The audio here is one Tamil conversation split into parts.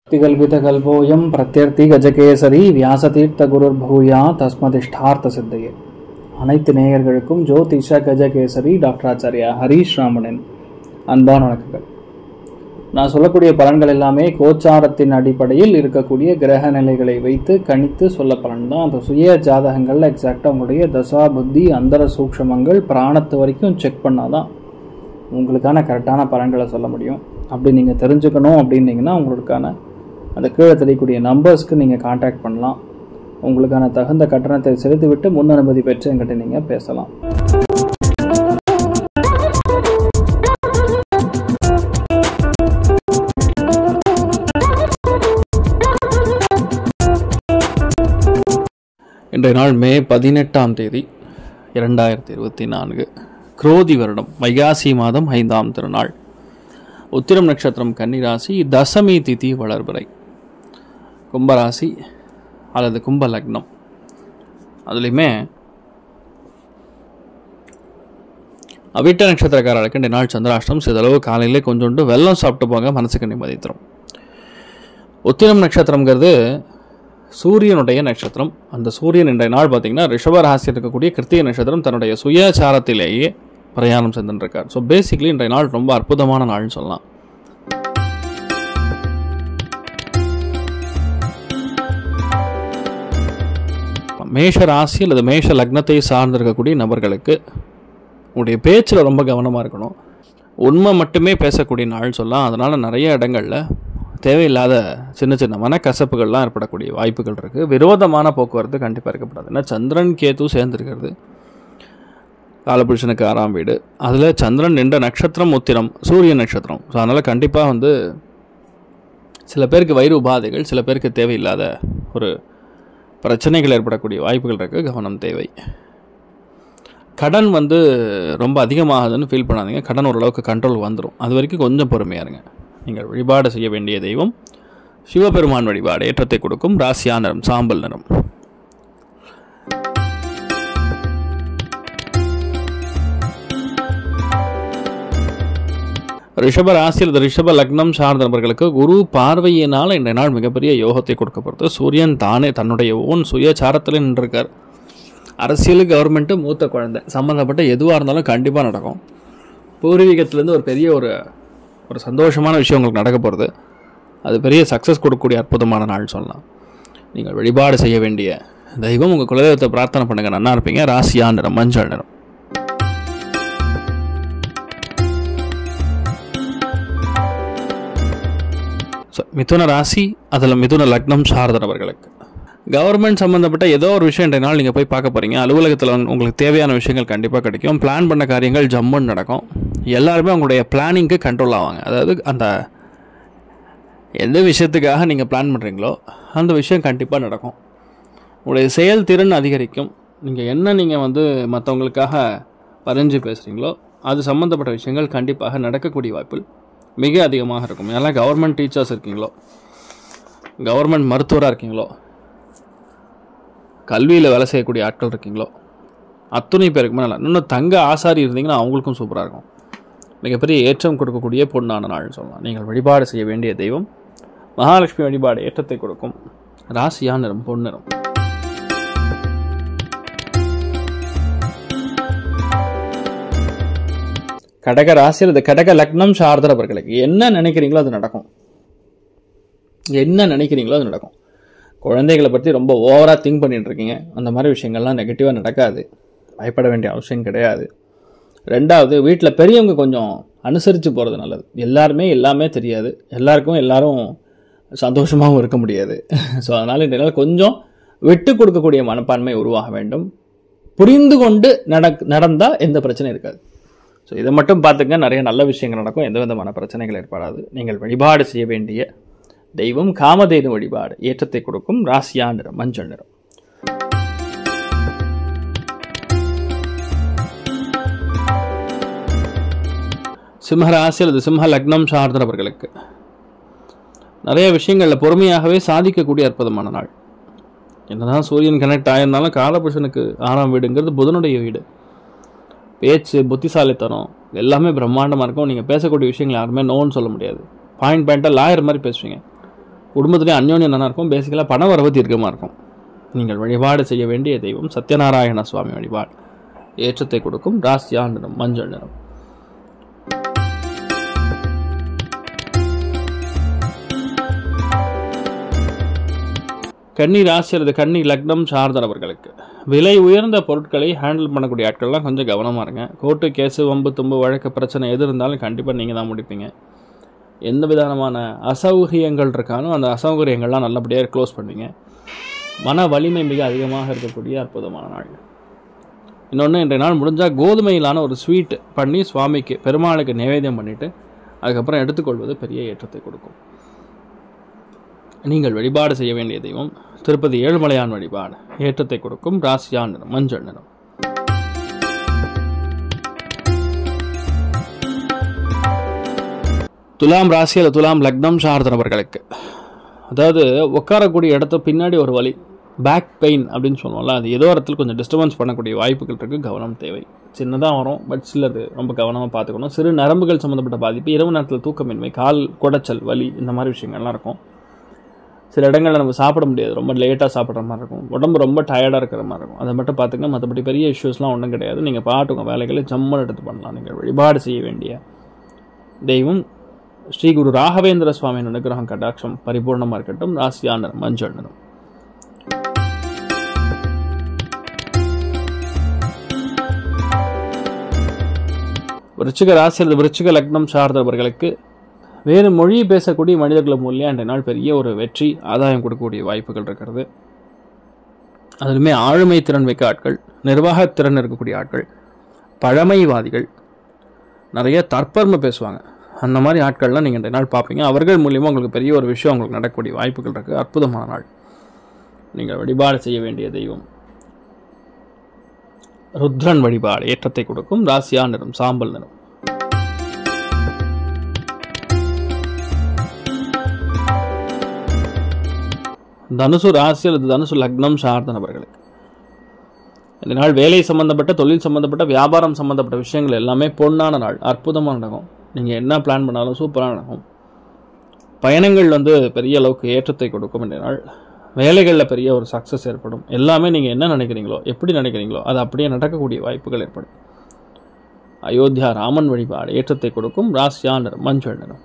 திகல்பிதகல்போயம் பிரத்யர்த்தி கஜகேசரி வியாசதீர்த்த குருர் பூயா தஸ்மதிஷ்டார்த்த சித்தையே அனைத்து நேயர்களுக்கும் ஜோதிஷ கஜகேசரி டாக்டர் ஆச்சாரியா ஹரீஷ் ராமனின் அன்பான வணக்கங்கள் நான் சொல்லக்கூடிய பலன்கள் எல்லாமே கோச்சாரத்தின் அடிப்படையில் இருக்கக்கூடிய கிரக நிலைகளை வைத்து கணித்து சொல்ல பலன் தான் அந்த சுய ஜாதகங்கள்ல எக்ஸாக்டாக உங்களுடைய தசா புத்தி அந்தர சூக்ஷமங்கள் பிராணத்து வரைக்கும் செக் பண்ணாதான் உங்களுக்கான கரெக்டான பலன்களை சொல்ல முடியும் அப்படி நீங்கள் தெரிஞ்சுக்கணும் அப்படின்னீங்கன்னா உங்களுக்கான அந்த கீழே தெரியக்கூடிய நம்பர்ஸ்க்கு நீங்கள் காண்டாக்ட் பண்ணலாம் உங்களுக்கான தகுந்த கட்டணத்தை செலுத்திவிட்டு முன் அனுமதி பெற்று என்கிட்ட நீங்கள் பேசலாம் இன்றைய நாள் மே பதினெட்டாம் தேதி இரண்டாயிரத்தி இருபத்தி நான்கு குரோதி வருடம் வைகாசி மாதம் ஐந்தாம் திருநாள் உத்திரம் நட்சத்திரம் கன்னிராசி தசமி திதி வளர்பிறை கும்பராசி அல்லது கும்ப லக்னம் அதுலேயுமே அவிட்ட நட்சத்திரக்காரர்களுக்கு இந்த நாள் சந்திராஷ்டம் சிதளவு காலையிலே கொஞ்சோண்டு வெள்ளம் சாப்பிட்டு போங்க மனசுக்கு நிம்மதி தரும் உத்திரம் நட்சத்திரங்கிறது சூரியனுடைய நட்சத்திரம் அந்த சூரியன் இன்றைய நாள் பார்த்தீங்கன்னா ரிஷப ராசியில் இருக்கக்கூடிய கிருத்திய நட்சத்திரம் தன்னுடைய சுயசாரத்திலேயே பிரயாணம் சென்றுருக்கார் ஸோ பேசிக்லி இன்றைய நாள் ரொம்ப அற்புதமான நாள்னு சொல்லலாம் மேஷ ராசி அல்லது மேஷ லக்னத்தை சார்ந்திருக்கக்கூடிய நபர்களுக்கு உங்களுடைய பேச்சில் ரொம்ப கவனமாக இருக்கணும் உண்மை மட்டுமே பேசக்கூடிய நாள் சொல்லலாம் அதனால் நிறைய இடங்களில் தேவையில்லாத சின்ன சின்ன மனக்கசப்புகள்லாம் ஏற்படக்கூடிய வாய்ப்புகள் இருக்குது விரோதமான போக்குவரத்து கண்டிப்பாக இருக்கப்படாது ஏன்னா சந்திரன் கேத்து சேர்ந்துருக்கிறது காலபுருஷனுக்கு ஆறாம் வீடு அதில் சந்திரன் நின்ற நட்சத்திரம் உத்திரம் சூரிய நட்சத்திரம் ஸோ அதனால் கண்டிப்பாக வந்து சில பேருக்கு வயிறு உபாதைகள் சில பேருக்கு தேவையில்லாத ஒரு பிரச்சனைகள் ஏற்படக்கூடிய வாய்ப்புகள் இருக்குது கவனம் தேவை கடன் வந்து ரொம்ப அதிகமாகுதுன்னு ஃபீல் பண்ணாதீங்க கடன் ஓரளவுக்கு கண்ட்ரோல் வந்துடும் அது வரைக்கும் கொஞ்சம் பொறுமையாக இருங்க நீங்கள் வழிபாடு செய்ய வேண்டிய தெய்வம் சிவபெருமான் வழிபாடு ஏற்றத்தை கொடுக்கும் ராசியா நிறம் சாம்பல் நிறம் ரிஷப ராசி அல்லது ரிஷப லக்னம் சார்ந்த நபர்களுக்கு குரு பார்வையினால் இந்த நாள் மிகப்பெரிய யோகத்தை கொடுக்க போகிறது சூரியன் தானே தன்னுடைய ஓன் சுயசாரத்தில் நின்றிருக்கார் அரசியல் கவர்மெண்ட்டு மூத்த குழந்தை சம்மந்தப்பட்ட எதுவாக இருந்தாலும் கண்டிப்பாக நடக்கும் பூர்வீகத்திலேருந்து ஒரு பெரிய ஒரு ஒரு சந்தோஷமான விஷயம் உங்களுக்கு நடக்க போகிறது அது பெரிய சக்ஸஸ் கொடுக்கக்கூடிய அற்புதமான நாள் சொல்லலாம் நீங்கள் வழிபாடு செய்ய வேண்டிய தெய்வம் உங்கள் குலதெய்வத்தை பிரார்த்தனை பண்ணுங்கள் நல்லா இருப்பீங்க ராசியா நிறம் மஞ்சள் நிறம் So, மிதுன ராசி அதில் மிதுன லக்னம் சார்ந்தவர்களுக்கு கவர்மெண்ட் சம்மந்தப்பட்ட ஏதோ ஒரு விஷயம் இன்றைய நாள் நீங்கள் போய் பார்க்க போகிறீங்க அலுவலகத்தில் உங்களுக்கு தேவையான விஷயங்கள் கண்டிப்பாக கிடைக்கும் பிளான் பண்ண காரியங்கள் ஜம்முன்னு நடக்கும் எல்லாருமே உங்களுடைய பிளானிங்க்கு கண்ட்ரோல் ஆவாங்க அதாவது அந்த எந்த விஷயத்துக்காக நீங்கள் பிளான் பண்ணுறீங்களோ அந்த விஷயம் கண்டிப்பாக நடக்கும் உங்களுடைய செயல்திறன் அதிகரிக்கும் நீங்கள் என்ன நீங்கள் வந்து மற்றவங்களுக்காக வரைஞ்சு பேசுகிறீங்களோ அது சம்மந்தப்பட்ட விஷயங்கள் கண்டிப்பாக நடக்கக்கூடிய வாய்ப்புகள் மிக அதிகமாக இருக்கும் ஏன்னா கவர்மெண்ட் டீச்சர்ஸ் இருக்கீங்களோ கவர்மெண்ட் மருத்துவராக இருக்கீங்களோ கல்வியில் வேலை செய்யக்கூடிய ஆட்கள் இருக்கீங்களோ அத்துணை பேருக்குமே நல்லா இன்னும் தங்க ஆசாரி இருந்தீங்கன்னா அவங்களுக்கும் சூப்பராக இருக்கும் மிகப்பெரிய ஏற்றம் கொடுக்கக்கூடிய பொண்ணான நாள்னு சொல்லலாம் நீங்கள் வழிபாடு செய்ய வேண்டிய தெய்வம் மகாலட்சுமி வழிபாடு ஏற்றத்தை கொடுக்கும் ராசியா நிறம் பொன்னிறம் கடக ராசி அல்லது கடக லக்னம் சார்ந்தவர்களுக்கு என்ன நினைக்கிறீங்களோ அது நடக்கும் என்ன நினைக்கிறீங்களோ அது நடக்கும் குழந்தைகளை பற்றி ரொம்ப ஓவராக திங்க் பண்ணிட்டு இருக்கீங்க அந்த மாதிரி விஷயங்கள்லாம் நெகட்டிவாக நடக்காது பயப்பட வேண்டிய அவசியம் கிடையாது ரெண்டாவது வீட்டில் பெரியவங்க கொஞ்சம் அனுசரித்து போகிறது நல்லது எல்லாருமே எல்லாமே தெரியாது எல்லாருக்கும் எல்லாரும் சந்தோஷமாகவும் இருக்க முடியாது ஸோ அதனால் இந்த நாள் கொஞ்சம் விட்டு கொடுக்கக்கூடிய மனப்பான்மை உருவாக வேண்டும் புரிந்து கொண்டு நடக் நடந்தால் எந்த பிரச்சனையும் இருக்காது ஸோ இதை மட்டும் பார்த்துங்க நிறைய நல்ல விஷயங்கள் நடக்கும் எந்த விதமான பிரச்சனைகள் ஏற்படாது நீங்கள் வழிபாடு செய்ய வேண்டிய தெய்வம் காமதேனு வழிபாடு ஏற்றத்தை கொடுக்கும் ராசியா நிறம் மஞ்சள் நிறம் சிம்ம ராசி அல்லது சிம்ம லக்னம் சார்ந்தவர்களுக்கு நிறைய விஷயங்களில் பொறுமையாகவே சாதிக்கக்கூடிய அற்புதமான நாள் என்னதான் சூரியன் கனெக்ட் ஆயிருந்தாலும் காலபுருஷனுக்கு ஆறாம் வீடுங்கிறது புதனுடைய வீடு பேச்சு புத்திசாலித்தனம் எல்லாமே பிரம்மாண்டமாக இருக்கும் நீங்கள் பேசக்கூடிய விஷயங்கள் யாருமே நோன்னு சொல்ல முடியாது பாயிண்ட் பாயிண்ட்டாக லாயர் மாதிரி பேசுவீங்க குடும்பத்துலேயும் அந்யோன்யம் நல்லா இருக்கும் பேசிக்கலாக பண வரவு தீர்க்கமாக இருக்கும் நீங்கள் வழிபாடு செய்ய வேண்டிய தெய்வம் சத்யநாராயண சுவாமி வழிபாடு ஏற்றத்தை கொடுக்கும் ராசியா நிறம் மஞ்சள் நிறம் கன்னி ராசி அல்லது கன்னி லக்னம் சார்ந்தவர்களுக்கு விலை உயர்ந்த பொருட்களை ஹேண்டில் பண்ணக்கூடிய ஆட்கள்லாம் கொஞ்சம் கவனமாக இருங்க கோர்ட்டு கேஸு வம்பு தும்பு வழக்கு பிரச்சனை எது இருந்தாலும் கண்டிப்பாக நீங்கள் தான் முடிப்பீங்க எந்த விதமான அசௌகரியங்கள் இருக்கானோ அந்த அசௌகரியங்கள்லாம் நல்லபடியாக க்ளோஸ் பண்ணுவீங்க மன வலிமை மிக அதிகமாக இருக்கக்கூடிய அற்புதமான நாள் இன்னொன்று இன்றைய நாள் முடிஞ்சால் கோதுமையிலான ஒரு ஸ்வீட் பண்ணி சுவாமிக்கு பெருமாளுக்கு நிவேதியம் பண்ணிவிட்டு அதுக்கப்புறம் எடுத்துக்கொள்வது பெரிய ஏற்றத்தை கொடுக்கும் நீங்கள் வழிபாடு செய்ய வேண்டிய தெய்வம் திருப்பதி ஏழுமலையான் வழிபாடு ஏற்றத்தை கொடுக்கும் ராசியான் நிறம் மஞ்சள் நிறம் துலாம் ராசி அல்லது துலாம் லக்னம் சார்ந்தவர்களுக்கு அதாவது உட்காரக்கூடிய இடத்த பின்னாடி ஒரு வலி பேக் பெயின் அப்படின்னு சொல்லுவோம்ல அது ஏதோ இடத்துல கொஞ்சம் டிஸ்டர்பன்ஸ் பண்ணக்கூடிய வாய்ப்புகள் இருக்குது கவனம் தேவை சின்னதாக வரும் பட் சிலது ரொம்ப கவனமாக பார்த்துக்கணும் சிறு நரம்புகள் சம்மந்தப்பட்ட பாதிப்பு இரவு நேரத்தில் தூக்கமின்மை கால் குடைச்சல் வலி இந்த மாதிரி விஷயங்கள்லாம் இருக்கும் சில இடங்களில் நம்ம சாப்பிட முடியாது ரொம்ப லேட்டாக சாப்பிட்ற மாதிரி இருக்கும் உடம்பு ரொம்ப டயர்டாக இருக்கிற மாதிரி இருக்கும் அதை மட்டும் பார்த்துங்க மற்றபடி பெரிய இஷ்யூஸ்லாம் ஒன்றும் கிடையாது நீங்கள் பாட்டுங்க வேலைகளை ஜம்முன்னு எடுத்து பண்ணலாம் நீங்கள் வழிபாடு செய்ய வேண்டிய தெய்வம் ஸ்ரீ குரு ராகவேந்திர சுவாமியின் அனுகிரகம் கடாட்சம் பரிபூர்ணமாக இருக்கட்டும் ராசியான மஞ்சள் நிறம் விருச்சிக ராசி அல்லது விருச்சிக லக்னம் சார்ந்தவர்களுக்கு வேறு மொழி பேசக்கூடிய மனிதர்கள் மூலியம் அன்றைய நாள் பெரிய ஒரு வெற்றி ஆதாயம் கொடுக்கக்கூடிய வாய்ப்புகள் இருக்கிறது அதிலுமே ஆளுமை திறன் மிக்க ஆட்கள் நிர்வாகத் திறன் இருக்கக்கூடிய ஆட்கள் பழமைவாதிகள் நிறைய தற்பர்ம பேசுவாங்க அந்த மாதிரி ஆட்கள்லாம் நீங்கள் இந்த நாள் பார்ப்பீங்க அவர்கள் மூலியமாக உங்களுக்கு பெரிய ஒரு விஷயம் உங்களுக்கு நடக்கக்கூடிய வாய்ப்புகள் இருக்குது அற்புதமான நாள் நீங்கள் வழிபாடு செய்ய வேண்டிய தெய்வம் ருத்ரன் வழிபாடு ஏற்றத்தை கொடுக்கும் ராசியா நிறம் சாம்பல் நிறம் தனுசு ராசி அல்லது தனுசு லக்னம் சார்ந்த நபர்களுக்கு இந்த நாள் வேலை சம்பந்தப்பட்ட தொழில் சம்பந்தப்பட்ட வியாபாரம் சம்பந்தப்பட்ட விஷயங்கள் எல்லாமே பொன்னான நாள் அற்புதமாக நடக்கும் நீங்கள் என்ன பிளான் பண்ணாலும் சூப்பராக நடக்கும் பயணங்கள் வந்து பெரிய அளவுக்கு ஏற்றத்தை கொடுக்கும் இந்த நாள் வேலைகளில் பெரிய ஒரு சக்ஸஸ் ஏற்படும் எல்லாமே நீங்கள் என்ன நினைக்கிறீங்களோ எப்படி நினைக்கிறீங்களோ அது அப்படியே நடக்கக்கூடிய வாய்ப்புகள் ஏற்படும் அயோத்தியா ராமன் வழிபாடு ஏற்றத்தை கொடுக்கும் ராசியா நிறம் மஞ்சள் நிறம்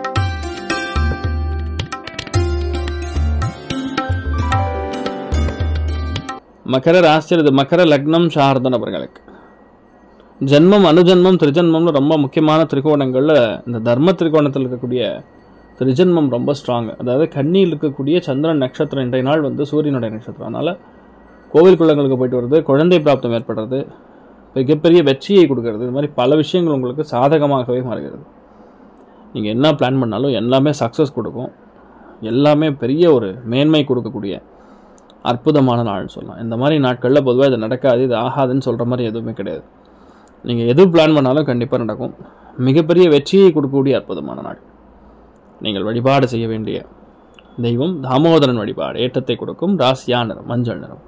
மகர ராசி அல்லது மகர லக்னம் சார்ந்த நபர்களுக்கு ஜென்மம் அனுஜன்மம் திரிஜன்மம்னு ரொம்ப முக்கியமான திரிகோணங்களில் இந்த தர்ம திரிகோணத்தில் இருக்கக்கூடிய திரிஜன்மம் ரொம்ப ஸ்ட்ராங் அதாவது கண்ணியில் இருக்கக்கூடிய சந்திரன் நட்சத்திரம் இன்றைய நாள் வந்து சூரியனுடைய நட்சத்திரம் அதனால் கோவில் குளங்களுக்கு போயிட்டு வருது குழந்தை பிராப்தம் ஏற்படுறது மிகப்பெரிய வெற்றியை கொடுக்கறது இது மாதிரி பல விஷயங்கள் உங்களுக்கு சாதகமாகவே மாறுகிறது நீங்கள் என்ன பிளான் பண்ணாலும் எல்லாமே சக்ஸஸ் கொடுக்கும் எல்லாமே பெரிய ஒரு மேன்மை கொடுக்கக்கூடிய அற்புதமான நாள்னு சொல்லலாம் இந்த மாதிரி நாட்களில் பொதுவாக இது நடக்காது இது ஆகாதுன்னு சொல்கிற மாதிரி எதுவுமே கிடையாது நீங்கள் எது பிளான் பண்ணாலும் கண்டிப்பாக நடக்கும் மிகப்பெரிய வெற்றியை கொடுக்கக்கூடிய அற்புதமான நாள் நீங்கள் வழிபாடு செய்ய வேண்டிய தெய்வம் தாமோதரன் வழிபாடு ஏற்றத்தை கொடுக்கும் ராசியா நிறம் மஞ்சள் நிறம்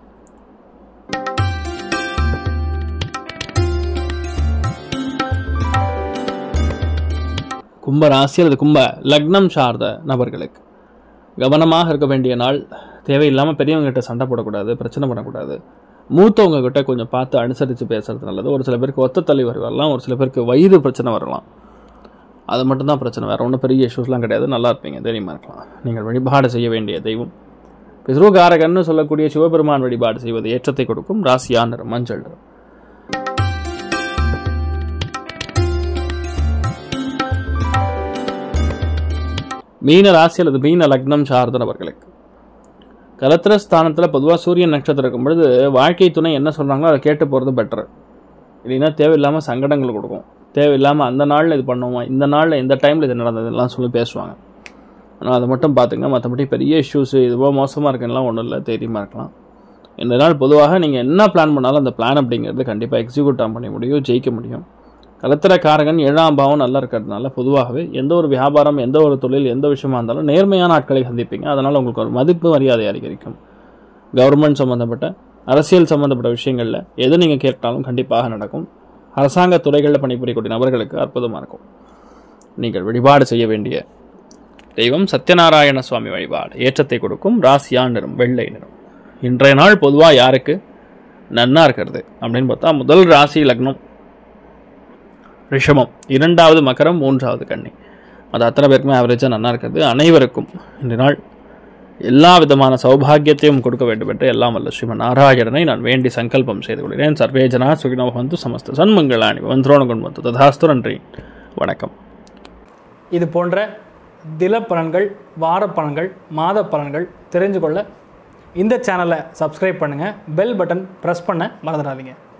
கும்ப ராசி அல்லது கும்ப லக்னம் சார்ந்த நபர்களுக்கு கவனமாக இருக்க வேண்டிய நாள் தேவையில்லாமல் பெரியவங்க கிட்ட சண்டை போடக்கூடாது பிரச்சனை பண்ணக்கூடாது மூத்தவங்க கிட்ட கொஞ்சம் பார்த்து அனுசரித்து பேசுறது நல்லது ஒரு சில பேருக்கு ஒத்த தலைவர் வரலாம் ஒரு சில பேருக்கு வயிறு பிரச்சனை வரலாம் அது மட்டும்தான் பிரச்சனை வேறு ஒன்றும் பெரிய இஷ்யூஸ்லாம் கிடையாது நல்லா இருப்பீங்க தைரியமாக இருக்கலாம் நீங்கள் வழிபாடு செய்ய வேண்டிய தெய்வம் பித்ருகாரகன்னு சொல்லக்கூடிய சிவபெருமான் வழிபாடு செய்வது ஏற்றத்தை கொடுக்கும் ராசியா நிறம் மஞ்சள் நிறம் மீன ராசி அல்லது மீன லக்னம் சார்ந்த நபர்களுக்கு கலத்திர ஸ்தானத்தில் பொதுவாக சூரியன் நட்சத்திரம் இருக்கும் பொழுது வாழ்க்கை துணை என்ன சொல்கிறாங்களோ அதை கேட்டு போகிறது பெட்டர் இல்லைன்னா தேவையில்லாமல் சங்கடங்கள் கொடுக்கும் தேவையில்லாமல் அந்த நாளில் இது பண்ணுவோம் இந்த நாளில் இந்த டைமில் இது நடந்ததுலாம் சொல்லி பேசுவாங்க ஆனால் அதை மட்டும் பார்த்துங்க மற்றபடி பெரிய இஷ்யூஸ் இதுவோ மோசமாக இருக்குன்னா ஒன்றும் இல்லை தைரியமாக இருக்கலாம் இந்த நாள் பொதுவாக நீங்கள் என்ன பிளான் பண்ணாலும் அந்த பிளான் அப்படிங்கிறது கண்டிப்பாக எக்ஸிக்யூட் பண்ண முடியும் ஜெயிக்க முடியும் கலத்திர காரகன் ஏழாம் பாவம் நல்லா இருக்கிறதுனால பொதுவாகவே எந்த ஒரு வியாபாரம் எந்த ஒரு தொழில் எந்த விஷயமா இருந்தாலும் நேர்மையான ஆட்களை சந்திப்பீங்க அதனால் உங்களுக்கு ஒரு மதிப்பு மரியாதை அதிகரிக்கும் கவர்மெண்ட் சம்மந்தப்பட்ட அரசியல் சம்மந்தப்பட்ட விஷயங்களில் எது நீங்கள் கேட்டாலும் கண்டிப்பாக நடக்கும் அரசாங்க துறைகளில் பணிபுரியக்கூடிய நபர்களுக்கு அற்புதமாக இருக்கும் நீங்கள் வழிபாடு செய்ய வேண்டிய தெய்வம் சத்யநாராயண சுவாமி வழிபாடு ஏற்றத்தை கொடுக்கும் ராசியா நிறம் வெள்ளை நிறம் இன்றைய நாள் பொதுவாக யாருக்கு நன்னா இருக்கிறது அப்படின்னு பார்த்தா முதல் ராசி லக்னம் ரிஷபம் இரண்டாவது மகரம் மூன்றாவது கன்னி அது அத்தனை பேருக்குமே ஆவரேஜாக நல்லா இருக்கிறது அனைவருக்கும் இந்த நாள் எல்லா விதமான சௌபாகியத்தையும் கொடுக்க வேண்டும் என்று எல்லாம் வல்ல ஸ்ரீமன் நாராயணனை நான் வேண்டி சங்கல்பம் செய்து கொள்கிறேன் சர்வே ஜனா சுகினோ வந்து சமஸ்த சன்மங்களாணி வந்திரோண குண்மத்து ததாஸ்து நன்றி வணக்கம் இது போன்ற தில பலன்கள் வார பலன்கள் மாத பலன்கள் தெரிஞ்சு கொள்ள இந்த சேனலை சப்ஸ்கிரைப் பண்ணுங்கள் பெல் பட்டன் ப்ரெஸ் பண்ண மறந்துடாதீங்க